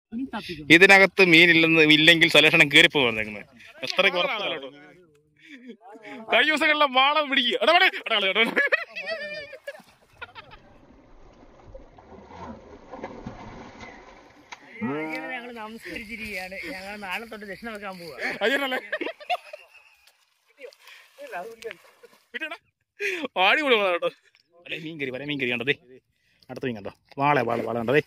ഇനി തപ്പിക്കോ ഇതിനകത്ത് മീനില്ലെന്ന് ഇല്ലെങ്കിൽ സലേഷണം കയറി പോകുന്നത് എത്രയ്ക്ക് ഉറപ്പാണല്ലോ കഴിഞ്ഞ ദിവസങ്ങളിലെ വാളം പിടിക്കുക എടാ, എടാ, എടാ, എടാ, എടാ. ഞങ്ങൾ നമസ്കരിച്ചിരിക്കുകയാണ് ഞങ്ങൾ നാളെ തൊട്ട് ദക്ഷിണ വെക്കാൻ പോവാ അയ്യനല്ലേ കിട്ടിയടാ ആടി കൂടി കേട്ടോ അല്ലേ മീൻ കറി വരെ മീൻ കറി കണ്ടതേ അടുത്ത മീൻ കണ്ടോ വാളെ വാളെ വാള കണ്ടതേ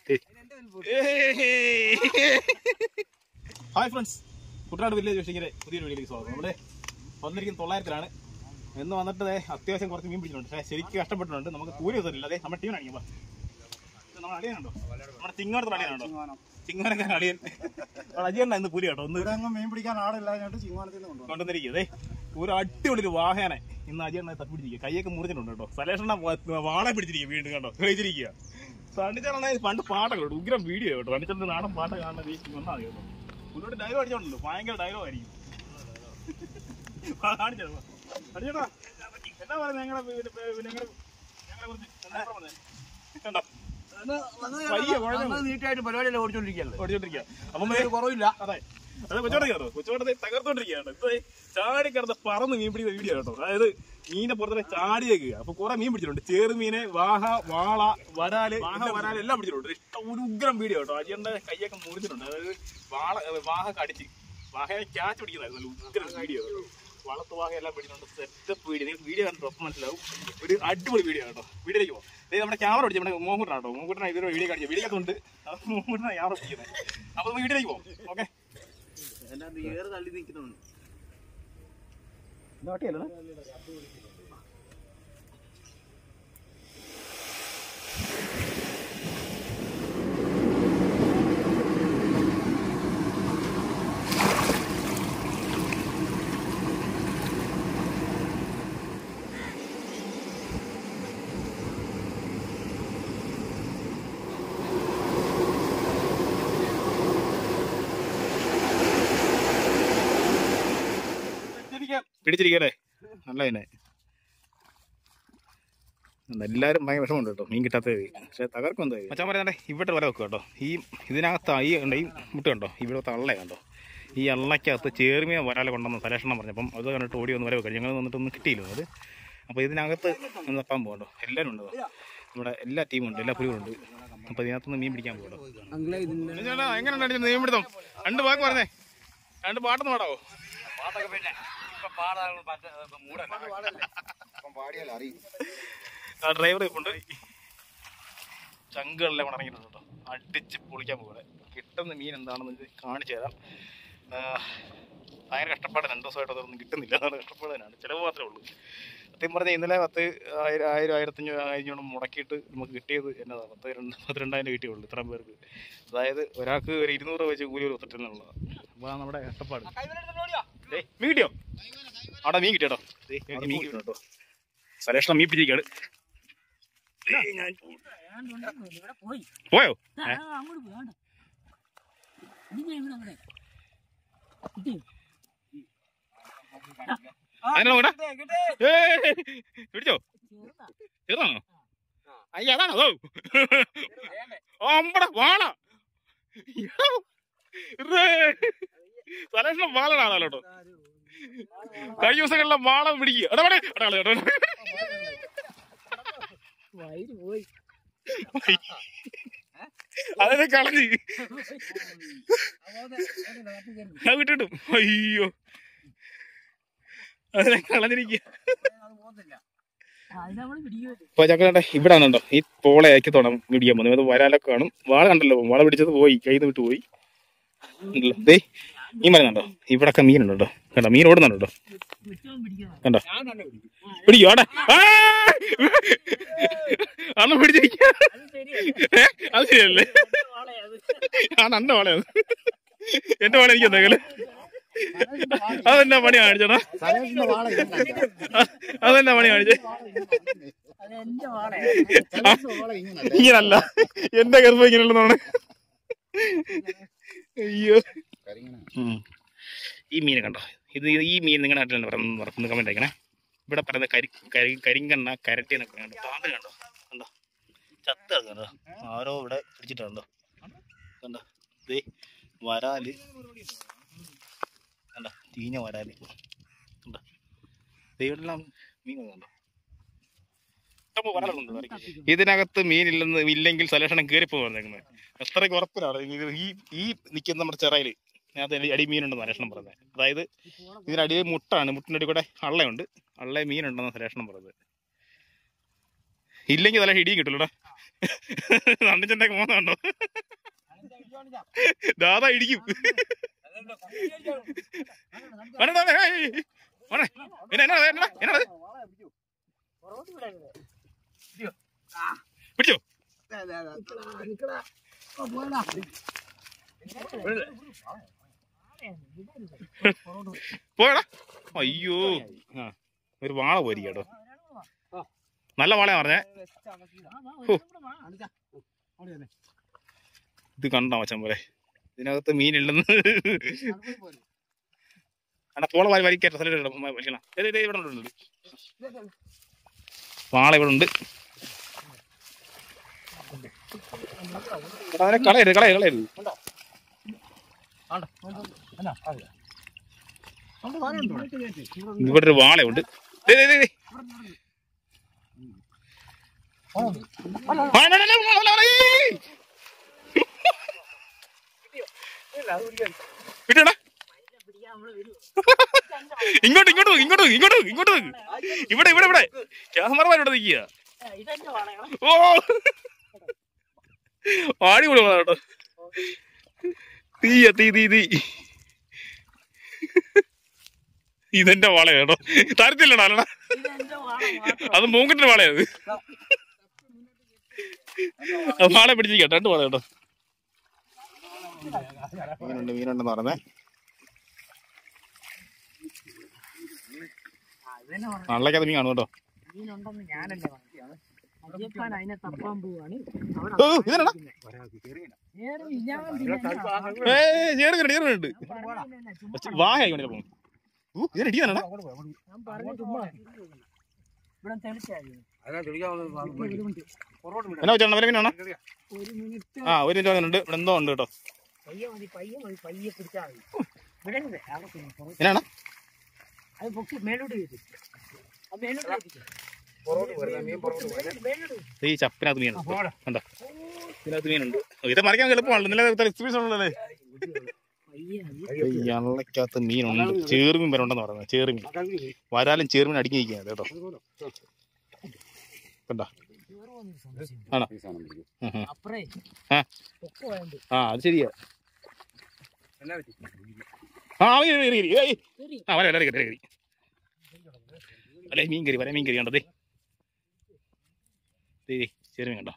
ഹായ് ഫ്രണ്ട്സ് കുട്ടനാട് വില്ലേജ് ഫിഷിങ്ങിന്റെ പുതിയൊരു വീഡിയോയിലേക്ക് സ്വാഗതം നമ്മുടെ വന്നിരിക്കുന്ന തൊള്ളായിരത്തിലാണ് എന്ന് വന്നിട്ട് ദേ അത്യാവശ്യം കുറച്ച് മീൻ പിടിച്ചിട്ടുണ്ട് പക്ഷേ ശരിക്കും കഷ്ടപ്പെട്ടിട്ടുണ്ട് നമുക്ക് കൂലി ഒന്നുമില്ല അതെ നമ്മുടെ ടീം കാണിക്കുമ്പോൾ നമ്മുടെ അളിയനുണ്ടോ നമ്മുടെ ചിങ്ങോടത്തെ അളിയനുണ്ടോ ചിങ്ങോനൊക്കെ അളിയൻ അജിയണ്ണ ഇന്ന് കൂലി കേട്ടോ ഒന്ന് ഇവിടെ അങ്ങ് മീൻ പിടിക്കാൻ ആളില്ലാഞ്ഞിട്ട് ചിങ്ങോനത്തിൽ നിന്ന് കൊണ്ടുവന്നു കൊണ്ടുവന്നിരിക്കുന്നേ ഒരു അടിപൊളി ഒരു വാഹനെ ഇന്ന് അജിയണ്ണ തപ്പിടിച്ചിരിക്കുക കൈയൊക്കെ മുറിച്ചിട്ടുണ്ട് കേട്ടോ സലേഷണ്ണ വാളെ പിടിച്ചിരിക്കുക വീണ്ടും കണ്ടോ കഴിച്ചിരിക്കുക സണ്ണിച്ചാണ പണ്ട് പാട്ടൊക്കെ ഉണ്ട് ഉഗ്രം വീഡിയോ കേട്ടോ സണ്ണിച്ചന്റെ നാടൻ പാട്ട് കാണുന്ന വീട്ടിൽ വന്നാൽ മതി കേട്ടോ മുന്നോട്ട് ഡയലോഗ് അടിച്ചോണ്ടല്ലോ ഭയങ്കര ഡയലോഗ് ആയിരിക്കും കാണിച്ചോ അടിച്ചോടാ എന്നാ പറയുന്നത് ഞങ്ങളെ ഞങ്ങളെ ഞങ്ങളെ കുറിച്ച് എന്താ പറഞ്ഞത് കണ്ടോ പയ്യെ കുഴഞ്ഞു നീറ്റായിട്ട് പരിപാടിയല്ലേ ഓടിച്ചോണ്ടിരിക്കുകയല്ലേ ഓടിച്ചോണ്ടിരിക്കുക അപ്പം കുറവില്ല അതെ അതെ കൊച്ചോടൊക്കെ കൊച്ചോടത്തെ തകർത്തോണ്ടിരിക്കുകയാണ് ഇപ്പൊ ചാടി കിടന്ന് പറന്ന് മീൻ പിടിക്കുന്ന വീഡിയോ കേട്ടോ അതായത് മീനെ പുറത്തെ ചാടിയേക്കുക അപ്പൊ കുറെ മീൻ പിടിച്ചിട്ടുണ്ട് ചെറുമീനെ വാഹ വാള വരാല് വാഹ വരാല് എല്ലാം പിടിച്ചിട്ടുണ്ട് ഇഷ്ടം ഒരു ഉഗ്രം വീഡിയോ കേട്ടോ അജിയന്റെ കൈയൊക്കെ മുറിച്ചിട്ടുണ്ട് അതായത് വാള വാഹ കടിച്ച് വാഹയെ ക്യാച്ച് പിടിക്കുന്നതായിരുന്നു നല്ല ഉഗ്രം വീഡിയോ കേട്ടോ വളർത്തു വാഹ എല്ലാം പിടിക്കുന്നുണ്ട് സെറ്റപ്പ് വീഡിയോ നിങ്ങൾക്ക് വീഡിയോ കണ്ടിട്ട് ഒപ്പം മനസ്സിലാവും ഒരു അടിപൊളി വീഡിയോ കേട്ടോ വീഡിയോയിലേക്ക് പോകാം ദേ നമ്മുടെ ക്യാമറ പിടിച്ച് നമ്മുടെ മോഹൻകുട്ടനാണ് കേട്ടോ മോഹൻകുട്ടനാ ഇതൊരു വീഡിയോ കാണിച്ചു വീഡിയോ ഉണ്ട് മോഹൻകുട്ടനാണ് ക്യാമറ പിടിക്കുന്നത് അപ്പൊ നമുക്ക് വീഡിയോയിലേക്ക് പോകാം ഓക്കെ ഏറ് തള്ളി നിൽക്കുന്നുണ്ട് പിടിച്ചിരിക്കല്ലേ നല്ല തന്നെ എല്ലാവരും ഭയങ്കര വിഷമമുണ്ട് കേട്ടോ മീൻ കിട്ടാത്തത് പക്ഷേ തകർക്കും എന്താ മച്ചാൻ പറയുന്നത് ഇവിടെ വല വെക്കുക കേട്ടോ ഈ ഇതിനകത്ത് ഈ ഉണ്ട് ഈ മുട്ട കണ്ടോ ഇവിടെ തള്ള കണ്ടോ ഈ അള്ളക്കകത്ത് ചേർമിയ വരാല കൊണ്ടുവന്ന സലേഷണം പറഞ്ഞപ്പം അത് കണ്ടിട്ട് ഓടി ഒന്ന് വര വെക്കുക ഞങ്ങൾ വന്നിട്ടൊന്നും കിട്ടിയില്ല അത് അപ്പോൾ ഇതിനകത്ത് ഒന്ന് തപ്പാൻ പോകണ്ടോ എല്ലാവരും ഉണ്ട് കേട്ടോ. നമ്മുടെ എല്ലാ ടീമും ഉണ്ട് എല്ലാ പുലികളുണ്ട് അപ്പോൾ ഇതിനകത്തുനിന്ന് മീൻ പിടിക്കാൻ പോകട്ടോ ചേട്ടാ എങ്ങനെയുണ്ട് മീൻ പിടുത്തം രണ്ട് വാക്ക് പറഞ്ഞേ രണ്ട് പാട്ടൊന്ന് പാടാവോ പാടിയാൽ അറിയും ആ ഡ്രൈവർ കൊണ്ട് ചങ്കുകളിലെ ഇറങ്ങിയിട്ടുണ്ട് കേട്ടോ അടിച്ച് പൊളിക്കാൻ പോലെ കിട്ടുന്ന മീൻ എന്താണെന്ന് ഇത് കാണിച്ചു തരാം ആ, ഭയങ്കര കഷ്ടപ്പാട് രണ്ട് ദിവസമായിട്ട് അതൊന്നും കിട്ടുന്നില്ല അതാണ് കഷ്ടപ്പാട് തന്നെയാണ് ചിലവ് മാത്രമേ ഉള്ളൂ സത്യം പറഞ്ഞാൽ ഇന്നലെ പത്ത് ആയിരം ആയിരം ആയിരത്തഞ്ഞൂറ് ആയിരം മുടക്കിയിട്ട് നമുക്ക് കിട്ടിയത് എന്നതാ പത്ത് രണ്ട് പത്തിരണ്ടായിരം കിട്ടിയുള്ളൂ ഇത്രയും പേർക്ക് അതായത് ഒരാൾക്ക് ഒരു ഇരുന്നൂറ് വെച്ച് കൂലി ഒരു ഒത്തിട്ടുള്ളതാണ് അപ്പോൾ ആ നമ്മുടെ കഷ്ടപ്പാട് ഏയ് മീൻ കിട്ടിയോ അവിടെ മീൻ കിട്ടിയോ ദേ, എനിക്ക് മീൻ കിട്ടും കേട്ടോ സലേഷണം മീൻ പിടിച്ചിരിക്കുകയാണ് ഏയ് ഞാൻ ഇവിടെ പോയി പോയോ ആ, അങ്ങോട്ട് പോയി വേണ്ട ഇനി ഇവിടെ അങ്ങനെ കിട്ടിയോ അതിനാ കൂടെ ഏയ് പിടിച്ചോ ചെറുതാ. ചെറുതാണോ അയ്യ അതാണോ ഓ അമ്പട വാള സലേഷണം വാളാണോ കേട്ടോ കഴിഞ്ഞ ദിവസങ്ങളിലെ വാള പിടിക്കുക എടാ എടാ, എടാ, എടാ, എടാ. വയറ് പോയി അതിനെ കളഞ്ഞ് അത് വിട്ടിട്ടും അയ്യോ അതിനെ കളഞ്ഞിരിക്കുക അത് നമ്മൾ പിടിക്കുമോ ഇപ്പൊ ചക്കണ്ടേ ഇവിടെ ആണുണ്ടോ ഈ പോളെ ആക്കി തുടങ്ങും പിടിക്കാൻ പോകുന്നത് അത് വരാലൊക്കെ കാണും വാള കണ്ടല്ലോ വാള പിടിച്ചത് പോയി കയ്യിൽ നിന്ന് വിട്ട് പോയി ഉണ്ടല്ലോ. ദേ മീൻ വരുന്നുണ്ടോ ഇവിടൊക്കെ മീനുണ്ട് കേട്ടോ കണ്ടോ മീൻ ഓടുന്നുണ്ട് കേട്ടോ വിട്ടവും പിടിക്കണം കണ്ടോ പിടിക്കോ അവിടെ അന്ന് പിടിച്ചിരിക്കുക അത് ശരിയല്ല അത് ശരിയല്ലേ വാളയാ അത്. ആ നന്ന വാളയത് എന്റെ വാള എനിക്ക് എന്തെങ്കിലും അതെന്നാ പണി കാണിച്ചടാ സലേഷിന്റെ വാള ഇങ്ങനെ അതെന്നാ പണി കാണിച്ചേ അത് എന്റെ വാളയാ സലേഷിന്റെ വാള ഇങ്ങനെ ഇങ്ങനല്ല എന്റെ ഗർഭം ഇങ്ങനെയുള്ളതാണ് അയ്യോ ഉം. ഈ മീൻ കണ്ടോ ഇത് ഈ മീൻ നിങ്ങളുടെ നാട്ടിലാണ് പറയുന്നത് മറക്കുന്ന കമന്റ് അയക്കണേ ഇവിടെ പറയുന്നത് കരി കരി കരിങ്കണ്ണ കരട്ടി എന്നൊക്കെ കണ്ടോ താണ്ട് കണ്ടോ കണ്ടോ ചത്ത കണ്ടോ ആരോ ഇവിടെ പിടിച്ചിട്ടുണ്ടോ കണ്ടോ ദേ വരാല് കണ്ട ചീഞ്ഞ വരാല് കണ്ട ദൈവമെല്ലാം മീൻ കണ്ടോ ഇഷ്ടംപോലെ വരാലുണ്ട് വരയ്ക്ക്. ഇതിനകത്ത് മീനില്ലെന്ന് ഇല്ലെങ്കിൽ സലേഷണം കയറിപ്പോ പറഞ്ഞേക്കുന്നത് എത്രയ്ക്ക് ഉറപ്പിലാണ് ഇത് ഈ ഈ നിൽക്കുന്ന നമ്മുടെ ചെറയില് അതിനകത്ത് അടി- അടി മീനുണ്ടെന്ന് സലേഷണം പറഞ്ഞത് അതായത് ഇതിനടിയിൽ മുട്ടാണ് മുട്ടിൻ്റെ അടി കൂടെ അള്ളയുണ്ട് അള്ള മീനുണ്ടെന്ന് സലേഷണം പറഞ്ഞത് ഇല്ലെങ്കിൽ തല ഇടിയും കിട്ടില്ലടാ നന്ദിച്ചന്റെ മോന്ന കണ്ടോ ദാദാ ഇടിക്കും വരണ്ട, വരണ്ട, ഏയ്, ഏയ്, ഏയ്. വരണ്ട. എന്നാ, എന്നാ, എന്നാ, എന്നാ അത്? പിടിച്ചോ പോയടാ അയ്യോ ആ ഒരു വാള പോരി കേട്ടോ നല്ല വാളയാ പറഞ്ഞേ ഹോ. ഇത് കണ്ടോ മച്ചൻ പോലെ ഇതിനകത്ത് മീനില്ലെന്ന് അണ്ണാ പോള വാരി വലിക്കട്ടെ സ്ഥലം വലിക്കണം ദേ, ദേ, ദേ, ഇവിടെ ഉണ്ട് വാള ഇവിടെ ഉണ്ട് എടാ, അതിനെ കളയരുത് കളയരുത് കളയരുത് ഇവിടെ ഒരു വാളയുണ്ട് ദേ, ദേ, ദേ, ദേ. ആ, ഡാ, ഡാ, ഡാ, വാള, വാള, ഏയ്. കിട്ടിയടാ ഇങ്ങോട്ട് ഇങ്ങോട്ട് നോക്ക്, ഇങ്ങോട്ട് നോക്ക്, ഇങ്ങോട്ട് നോക്ക്, ഇങ്ങോട്ട് നോക്ക്. ഇവിടെ ഇവിടെ ഇവിടെ ക്യാമറമാൻ ഇവിടെ നിൽക്കുക ഓ അടിപൊളി വള കേട്ടോ തീയ തീ തീ തീ ഇതെന്റെ വള കേട്ടോ തരത്തില്ലടാ അല്ലടാ അത് മൂങ്കിന്റെ വളയത് അത് വാളെ പിടിച്ചിരിക്കട്ടെ രണ്ട് വള കേട്ടോ മീനുണ്ട് മീനുണ്ടെന്ന് പറഞ്ഞേ നള്ളക്കത് മീൻ കാണും കേട്ടോ മീനുണ്ടെന്ന് ഞാനല്ലേ പറഞ്ഞത് അയ്യപ്പാൻ അതിനെ തപ്പാൻ പോവാണ് ഓ, ഇതെന്നാടാ? നേരെ ഞാൻ പിന്നെ ഏയ് ചേർക്കുന്നുണ്ട് ചേർക്കുന്നുണ്ട് പറഞ്ഞില്ല, ചുമ്മാ വായ ചിലപ്പോ ഊ ഇതിന് ഇടിയാണടാ ഞാൻ പറഞ്ഞു ചുമ്മാ ഇവിടെ തെളിച്ചായിരുന്നു എന്നാ വെച്ചാൽ വരെ മീനാണ് ഒരു മിനിറ്റ് ആ ഒരു മിനിറ്റ് വന്നിട്ടുണ്ട് ഇവിടെ എന്തോ ഉണ്ട് കേട്ടോ പയ്യെ മതി പയ്യെ മതി പയ്യെ പിടിച്ചാൽ മതി വിടരുത് അവിടെ പിന്നെ പുറത്ത്. എന്നാണ് അത് പൊക്കി മേലോട്ട് കയറ്റി ആ മേലോട്ട് കയറ്റിക്കോ. മേലോട്ട് കയറ്റി. ഈ ചപ്പിനകത്ത് മീനുണ്ട് കണ്ടോ ഇതിനകത്ത് മീനുണ്ട് ഓ, ഇത് മറിക്കാൻ എളുപ്പമാണല്ലോ ഇന്നലെ എക്സ്പീരിയൻസ് ഉള്ളതല്ലേ പയ്യെ മതി. ഈ അള്ളക്കകത്ത് മീനുണ്ട് ചേറുമീൻ വരെ ഉണ്ടെന്ന് പറയുന്നത് ചേറുമീൻ വരാലും ചേറുമീൻ അടുക്കി നിൽക്കുന്നത് കേട്ടോ കണ്ടോ വേറെ വന്നൊരു സംശയം. ആണോ ഉം, ഉം. അപ്പറേ ആ. പൊക്കം വേണ്ട ആ അത് ശരിയാ ആ മീൻ കയറി കയറി ഏയ്. ശരി ആ വരാ വരാ കയറി കയറി അല്ലേ മീൻ കയറി വരാ മീൻ കയറി കണ്ടതേ ദേ ചേറുമീൻ കണ്ടോ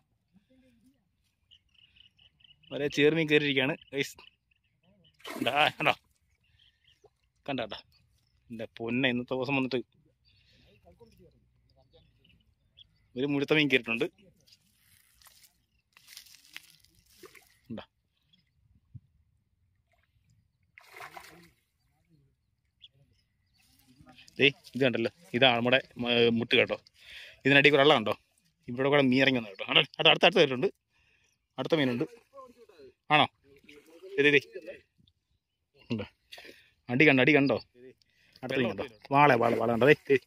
വരെ ചേറുമീൻ കയറിയിരിക്കുകയാണ് ഗൈസ് കണ്ടാ കണ്ടോ കണ്ടാ എൻ്റെ പൊന്നെ ഇന്നത്തെ ദിവസം വന്നിട്ട് ഒരു മുഴുത്ത മീൻ കയറിയിട്ടുണ്ട് കണ്ടാ ദേ ഇത് കണ്ടല്ലോ ഇതാണ് നമ്മുടെ മ- മുട്ട് കേട്ടോ ഇതിനടി കൂടെ വെള്ളം കണ്ടോ ഇവിടെ കൂടെ മീൻ ഇറങ്ങി വന്നു കേട്ടോ ആണോ അത് അടുത്ത അടുത്ത് കയറിയിട്ടുണ്ട് അടുത്ത മീനുണ്ട് ആണോ ഇതേ ഇതേ ഉണ്ടോ അടി കണ്ടോ അടി കണ്ടോ അടുത്ത മീൻ കണ്ടോ വാള വാള വാള കണ്ടോ ദേ ദേ.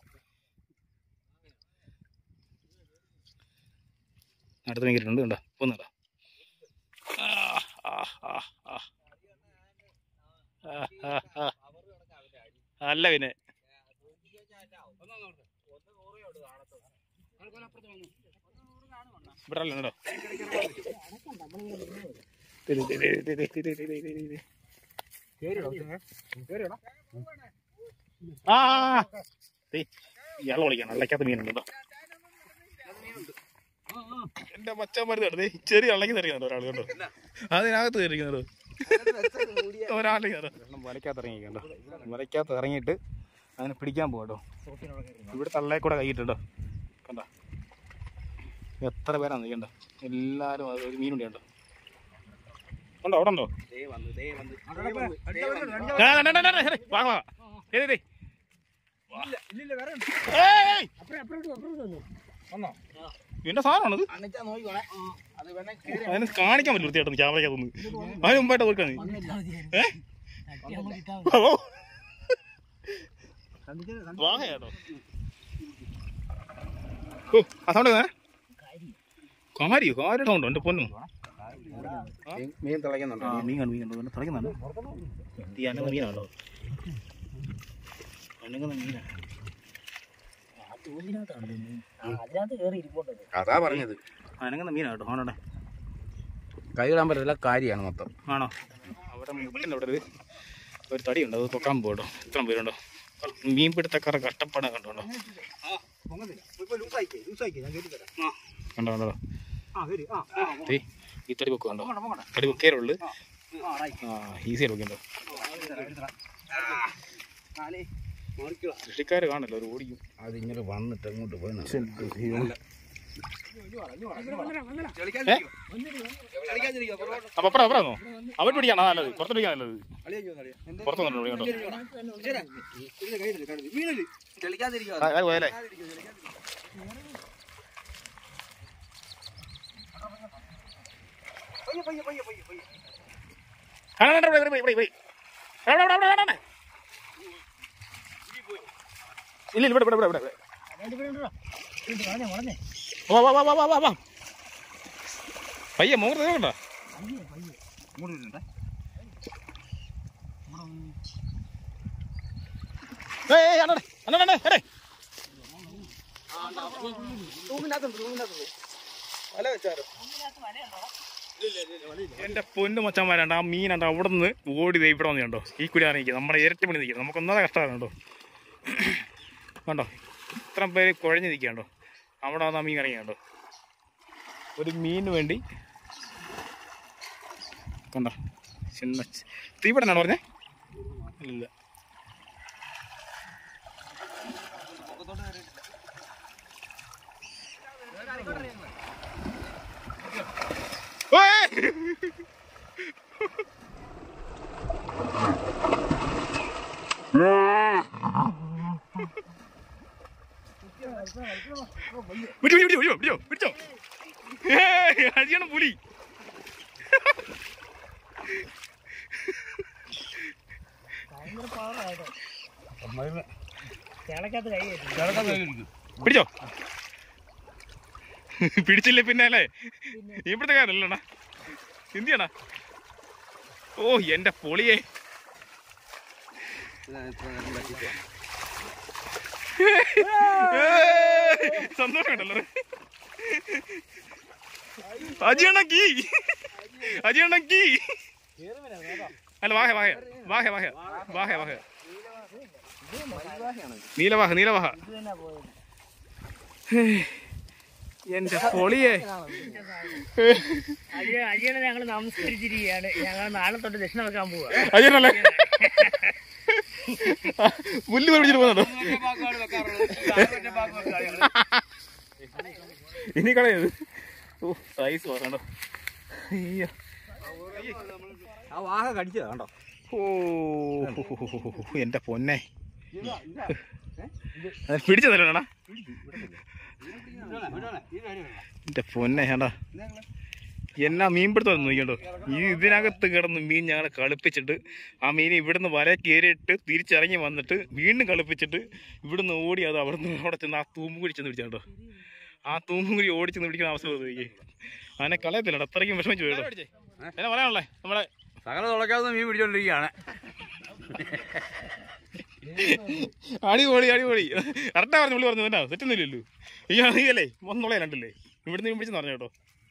അടുത്ത മീൻ കയറിയിട്ടുണ്ട് കണ്ടോ ഒന്നുണ്ടോ ആ ആ ആ ആ ആ, ആ, ആ. അല്ല പിന്നെ ഇവിടെ അല്ല കേട്ടോ തിരി, തിരി, തിരി, തിരി, തിരി, തിരി, തിരി. ആ ആ, ആ. ദേ, ഇയാളെ വിളിക്കണം അള്ളക്കാത്ത മീനുണ്ട് കേട്ടോ എന്റെ മച്ചാൻ മരുന്ന് ദേ ചെറിയ അള്ളക്കി തെറിയുന്നുണ്ട് ഒരാൾ കേട്ടോ അതിനകത്ത് കയറിക്കുന്നുണ്ടോ ഒരാളെ വലക്കകത്ത് ഇറങ്ങിക്കണ്ടോ വലക്കകത്ത് ഇറങ്ങിയിട്ട് അതിനെ പിടിക്കാൻ പോകട്ടോ ഇവിടെ തള്ളേ കൂടെ കൈയിട്ടുണ്ടോ കണ്ടോ എത്ര പേരാണ് നിൽക്കണ്ടോ എല്ലാരും അത് ഒരു മീനുണ്ട് കണ്ടോ ഉണ്ടോ അവിടെ ഉണ്ടോ ആ, ദാ, ദാ, ദാ, ദാ, ശരി, വാ, വാ. ശരി, ശരി. വാ. ഏയ്, ഏയ്. അപ്പുറം അപ്പുറത്ത് അപ്പുറത്ത് വന്നു എന്റെ സാധനമാണത് അന്നിച്ചാ നോക്കിക്കോണേ അത് വേണേ കേറി അതിനെ കാണിക്കാൻ പറ്റില്ല വൃത്തിയായിട്ടൊന്ന് ക്യാമറയ്ക്കകത്തൊന്ന് അതിന് മുമ്പായിട്ട് ഓർക്കാണ് ഏ ഓ വാഹയാട്ടോ ഓ ആ സൗണ്ട് കാരിയോ കാരി സൗണ്ടോ എന്റെ പൊന്നു മീൻ തിളയ്ക്കുന്നുണ്ടോ ആ മീൻ കണ്ടു മീൻ കണ്ടു എന്നെ തിളയ്ക്കുന്നുണ്ടോ ഈ അനങ്ങുന്ന മീനാണോ അനങ്ങുന്ന മീനാണ് അതിനകത്ത് കയറി ഇരിപ്പുണ്ടത് അതാ പറഞ്ഞത് അനങ്ങുന്ന മീനാട്ടോ ആണോടെ കൈയിടാൻ പറ്റില്ല കാര്യമാണ് മൊത്തം ആണോ അവിടെ മുട്ടിൻ്റെ അവിടെ ഒരു ഒരു തടിയുണ്ട് അത് പൊക്കാൻ പോട്ടോ ഇത്ര പേരുണ്ടോ മീൻ പിടുത്തക്കാരെ കഷ്ടപ്പാടാ കണ്ടോ കണ്ടോ കണ്ടോ കണ്ടോ ദേ, ഈ തടി പൊക്കുണ്ടോ തടി പൊക്കേരുള്ളു ആ ഈസി ആയിട്ട് പൊക്കണ്ടോ കൃഷിക്കാര് കാണില്ല ഒരു ഓടിക്കും അതിങ്ങനെ വന്നിട്ട് അങ്ങോട്ട് പോയി അപ്പൊ അപ്പുറം അപ്പുറം അവർ പിടിക്കാണോ നല്ലത് പുറത്ത് പിടിക്കാൻ നല്ലത് പുറത്ത് വന്നിട്ട് കേട്ടോ ആ, അത് പോയല്ലേ കാണാൻ ഇവിടെ ഇവിടെ ഇവിടെ ഇവിടെ ഇവിടെ ഇവിടെ ഇവിടെ ഇവിടെ ഇല്ല ഇല്ല, ഇവിടെ ഇവിടെ ഇവിടെ ഇവിടെ വാ വാ വാ വാ വാ വാ വാ പയ്യ മോഹർ കണ്ടോ ഏയ് അണ്ണേ അണ്ണേ അണ്ണേ അണ്ണേ എന്റെ പൊന്നു മച്ചന്മാരുണ്ട് ആ മീനുണ്ട് അവിടെ നിന്ന് ഓടി ദേ ഇവിടെ വന്ന് കണ്ടോ ഈ കുടി ഇറങ്ങിക്കുക നമ്മുടെ ഇരട്ടി പണി നിൽക്കുന്നത് നമുക്ക് ഒന്നാമതെ കഷ്ടമാണ് കണ്ടോ കണ്ടോ ഇത്ര പേര് കുഴഞ്ഞ് നിൽക്കണ്ടോ അവിടെ വന്ന് ആ മീൻ ഇറങ്ങി കണ്ടോ ഒരു മീനിന് വേണ്ടി കണ്ടോ ചിന്ന തീപിടനാണോ പറഞ്ഞേ ഇല്ല ഓയ്! പിടിച്ചോ പിടിച്ചോ പിടിച്ചോ പിടിച്ചോ പിടിച്ചോ ഏയ്, അടിയാണ് പുലി ചേളക്കകത്ത് കൈ കയറ്റി പിടിച്ചോ പിടിച്ചില്ലേ പിന്നെ അല്ലേ ഇവിടുത്തെ കാരല്ലടാ ഹിന്ദിയാണാ ഓ എന്റെ പൊളിയെ സന്തോഷമുണ്ടല്ലോ അജിയണക്കി അജിയണക്കി അല്ല വാഹ വാഹ വാഹ വാഹ വാഹ വാഹ നീലവാഹ നീലവാഹ എന്റെ പൊളിയെ അജയ അജയനെ ഞങ്ങൾ നമസ്കരിച്ചിരിക്കുകയാണ് ഞങ്ങൾ നാളെ തൊട്ട് ദക്ഷിണ വെക്കാൻ പോവാ അജിയനല്ലേ പുല്ല് പിടിച്ചിട്ട് പോകുന്നുണ്ടോ ഇനി കളയത് ഓ സൈസ് കണ്ടോ അയ്യോ ആ വാഹ കടിച്ചതാ കണ്ടോ ഓ എന്റെ പൊന്നെ പിടിച്ചതല്ലേടാ എന്റെ പൊന്നെ ചേട്ടാ എന്നാ മീൻ പിടുത്തം നോക്കിയോ ഈ ഇതിനകത്ത് കിടന്ന് മീൻ ഞങ്ങളെ കളിപ്പിച്ചിട്ട് ആ മീൻ ഇവിടുന്ന് വല കയറിയിട്ട് തിരിച്ചിറങ്ങി വന്നിട്ട് വീണ്ടും കളിപ്പിച്ചിട്ട് ഇവിടുന്ന് ഓടി അത് അവിടുന്ന് അവിടെ ചെന്ന് ആ തൂമ്പുകുടി ചെന്ന് പിടിച്ചാട്ടോ ആ തൂമ്പുകുടി ഓടിച്ചെന്ന് പിടിക്കുന്ന അവസ്ഥ നോക്കി അതിനെ കളയത്തില്ലടാ അത്രയ്ക്കും വിഷമിച്ചു പോയിട്ടോ എന്നാ പറയാനുള്ളേ നമ്മളെ സകല തുളക്കാതെ മീൻ പിടിച്ചോണ്ടിരിക്കുകയാണ് അടിപൊളി അടിപൊളി കറക്റ്റാ പറഞ്ഞു പുള്ളി പറഞ്ഞു എന്നാ തെറ്റൊന്നുമില്ലല്ലോ ഈ അറിയല്ലേ ഒന്നുള്ളേ രണ്ടില്ലേ ഇവിടുന്ന് മീൻ പിടിച്ചെന്ന് പറഞ്ഞു കേട്ടോ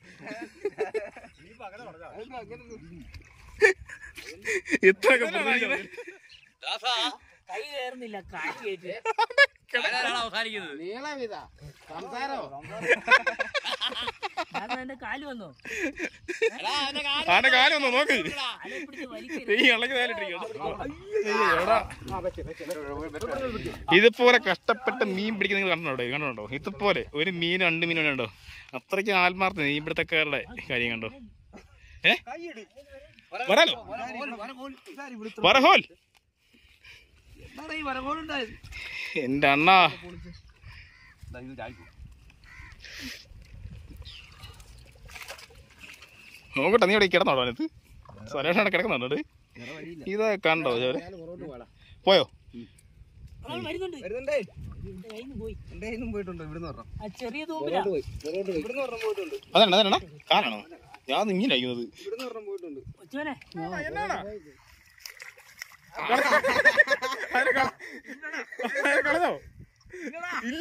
ഇത്രയൊക്കെ പ്രതീക്ഷിച്ചില്ല. കൈ കയറുന്നില്ല കാല് കയറ്റി നീളമിതാ സംസാരോ കാരണം എന്റെ കാല് വന്നോ ആന്റെ കാലം ഒന്നോ നോക്ക് കാലെ പിടിച്ച് വലിക്കരുത് ഈ ഇളകി ഇതുപോലെ കഷ്ടപ്പെട്ട് മീൻ പിടിക്കുന്ന നിങ്ങൾ കണ്ടോ കണ്ടോ ഇതുപോലെ ഒരു മീൻ രണ്ട് മീൻ ഉണ്ടോ അത്രയ്ക്ക് ആത്മാർത്ഥ മീൻ പിടുത്തക്കാരുടെ കാര്യം കണ്ടോ ഏ വരാലോ വരഹോൽ എന്റെ അണ്ണാ നോക്കട്ടെ നീ ഇവിടെ കിടന്നോടോ അതിനകത്ത് സരേഷ് അവിടെ കിടക്കുന്നുണ്ടോ ഇത് കണ്ടോ ചോര് പോയോ അവൻ വരുന്നുണ്ട് വരുന്നുണ്ടേ എന്റെ കയ്യിൽ നിന്ന് പോയി എന്റെ കയ്യിൽ പോയിട്ടുണ്ട് ഇവിടുന്ന് പറഞ്ഞ ആ ചെറിയ തൂമ്പിലാ ഇവിടുന്ന് പറഞ്ഞ പോയിട്ടുണ്ട് അതാണ് അതാണ് കാലാണോ ഞാൻ ഇങ്ങനെ അയക്കുന്നത് ഇവിടുന്ന് പറഞ്ഞ പോയിട്ടുണ്ട് കൊച്ചുവനെ കളഞ്ഞോ ഇല്ല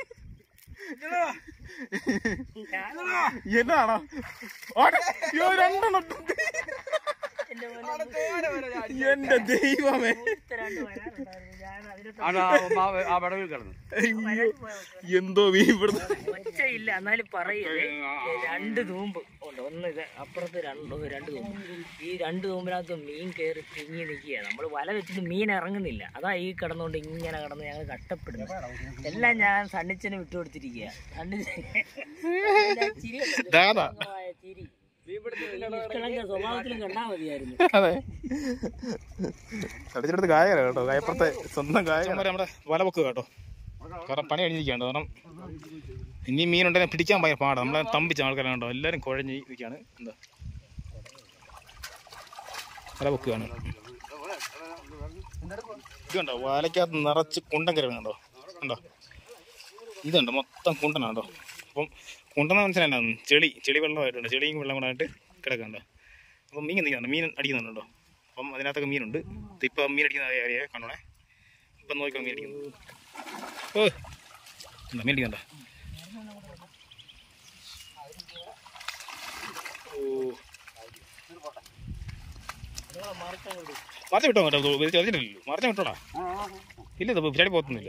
എന്നാണോ അയ്യോ രണ്ടെണ്ണം എന്റെ പോലെ എന്റെ ദൈവമേ രണ്ട് വരാനുണ്ടായിരുന്നു ഞാൻ അതിനെ ആ പടവിൽ കിടന്നു അയ്യോ എന്തോ നീ ഇവിടുന്ന് ഒച്ചയില്ല എന്നാലും പറയേ രണ്ട് തൂമ്പ് ഉണ്ട് ഒന്ന് ഇത് അപ്പുറത്ത് രണ്ട് രണ്ട് തൂമ്പ് ഈ രണ്ട് തൂമ്പിനകത്ത് മീൻ കയറി തിങ്ങി നിൽക്കുക നമ്മൾ വല വെച്ചിട്ട് മീൻ ഇറങ്ങുന്നില്ല അതാ ഈ കിടന്നുകൊണ്ട് ഇങ്ങനെ കിടന്ന് ഞങ്ങൾ കഷ്ടപ്പെടുന്നു എല്ലാം ഞാൻ സണ്ണിച്ചനെ വിട്ടുകൊടുത്തിരിക്കുക സണ്ണിച്ചൻ ചിരി ഉണ്ടല്ലോ, ദാദാ. സുഖമായ ചിരി നിഷ്കളങ്ക സ്വഭാവത്തിലും കണ്ടാ മതിയായിരുന്നു അതെ അടിച്ചെടുത്ത് കായകര കേട്ടോ കായപ്പുറത്തെ സ്വന്തം കായകര നമ്മുടെ വല പൊക്കുക കേട്ടോ കാരണം പണി കഴിഞ്ഞിരിക്കുകയാണ് കാരണം ഇനി മീനുണ്ടെങ്കിൽ പിടിക്കാൻ ഭയങ്കര പാടാണ് നമ്മളെ തമ്പിച്ച ആൾക്കാരാണ് കേട്ടോ എല്ലാവരും കുഴഞ്ഞ് ഇരിക്കുകയാണ് എന്താ വല പൊക്കുകയാണ് ഇത് കണ്ടോ വലക്കകത്ത് നിറച്ച് കുണ്ടൻ കയറി കണ്ടോ കണ്ടോ ഇതുണ്ട് മൊത്തം കുണ്ടനാണ് കേട്ടോ അപ്പം കുണ്ടെന്ന് മനസ്സിലല്ല ചെളി ചെളി വെള്ളമായിട്ടുണ്ട് ചെളിയും വെള്ളം കൂടെ ആയിട്ട് കിടക്കുന്നുണ്ടോ അപ്പം മീൻ എന്തെങ്കിലും മീൻ അടിക്കുന്നുണ്ടോ അപ്പം അതിനകത്തൊക്കെ മീനുണ്ട് ഇപ്പം മീൻ അടിക്കുന്ന ഏരിയ കണ്ടോണേ ഇപ്പം നോക്കിക്കോ മീൻ അടിക്കുന്നു ഓ എന്താ മീൻ അടിക്കണ്ട ഓ മറച്ചു വിട്ടോ കേട്ടോ ഇത് ചതിച്ചിട്ടില്ലല്ലോ മറച്ചു വിട്ടോടാ ഇല്ല ഇത് പിച്ചാടി പോകത്തൊന്നുമില്ല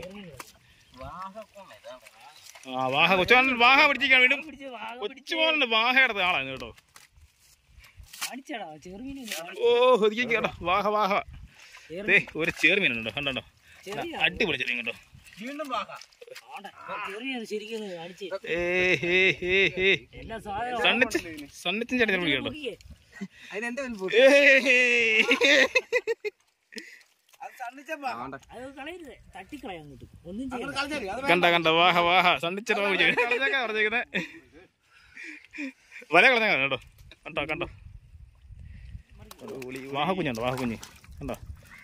ആ വാഹ കൊച്ചു വാഹ പിടിച്ചിരിക്കാൻ വീണ്ടും പിടിച്ച് വാഗ കൊച്ചു മോനുണ്ട് വാഹയുടെ ആളാണ് കേട്ടോ കാണിച്ചടാ ചെറുമീൻ ഓ ഒതുക്കി കേട്ടോ വാഹ വാഹ ദേ ഒരു ചേർമീനുണ്ടോ കണ്ടോ ചെറിയ അടിപൊളി ചെറിയ കേട്ടോ ചെറിയ ശരിക്കും കാണിച്ച് ഏ ഹേ ഹേ ഹേ എല്ലാ സാധനവും സണ്ണിച്ച് സണ്ണിച്ചും ചേട്ടൻ വിളിക്കട്ടോ നോക്കിയേ. അതിന് എന്റെ ഏ ഹേ ഹേ. അത് കളയരുത് തട്ടിക്കളയാൻ അങ്ങോട്ട് ഒന്നും ചെയ്യണ്ട കണ്ട കണ്ട വാഹ വാഹ സണ്ണിച്ചേട്ടാ പറഞ്ഞേക്കുന്നേ വല കളഞ്ഞ കേട്ടോ കണ്ടോ കണ്ടോ അടിപൊളി. വാഹ കുഞ്ഞുണ്ടോ വാഹ കുഞ്ഞ് കണ്ടോ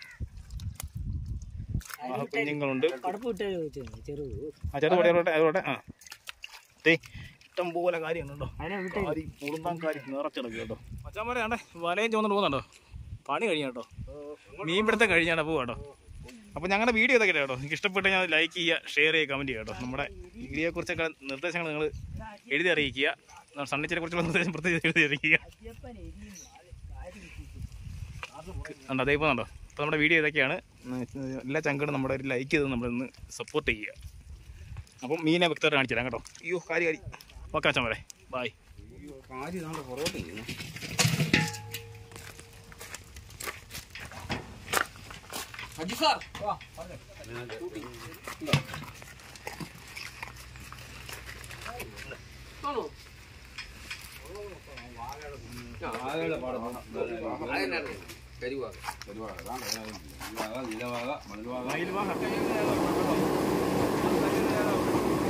വാഹ കുഞ്ഞുങ്ങളുണ്ട് കടപ്പ് വിട്ടേ ചെറു ആ ചെറു പടിയോട്ടെ അതോട്ടെ ആ ദേ ഇഷ്ടം പോലെ കാര്യമുണ്ടോ അതിനെ വിട്ടേ കാരി മുളുന്താൻ കാരി നിറച്ചിടക്കും കേട്ടോ മച്ചാൻ ആണ്ടേ വലയും ചോന്നിട്ട് പോകുന്നുണ്ടോ പണി കഴിഞ്ഞ കേട്ടോ മീൻ പിടുത്തം കഴിഞ്ഞാണ് പോവാ കേട്ടോ അപ്പോൾ ഞങ്ങളുടെ വീഡിയോ ഇതൊക്കെ കേട്ടോ നിങ്ങൾക്ക് ഇഷ്ടപ്പെട്ട് ഞാൻ ലൈക്ക് ചെയ്യുക ഷെയർ ചെയ്യുക കമൻറ്റ് ചെയ്യുക കേട്ടോ നമ്മുടെ വീഡിയോയെ കുറിച്ചൊക്കെ നിർദ്ദേശങ്ങൾ നിങ്ങൾ എഴുതി അറിയിക്കുക സണ്ണിച്ചിനെ കുറിച്ചുള്ള നിർദ്ദേശം പ്രത്യേകിച്ച് എഴുതി അറിയിക്കുക കണ്ടോ അതേ പോകുന്നുണ്ടോ അപ്പോൾ നമ്മുടെ വീഡിയോ ഇതൊക്കെയാണ് ഉം, എല്ലാ ചങ്കളും നമ്മുടെ ഒരു ലൈക്ക് ചെയ്ത് നമ്മളൊന്ന് സപ്പോർട്ട് ചെയ്യുക അപ്പം മീനെ വ്യക്തമായിട്ട് കാണിച്ചു തരാം കേട്ടോ അയ്യോ കാര്യം കാര്യം ഓക്കെ അച്ഛൻ വരെ ബായ് കാര്യം നമ്മുടെ പുറകോട്ട് ചെയ്യുന്നു അജി സാർ മയിൽവാഹ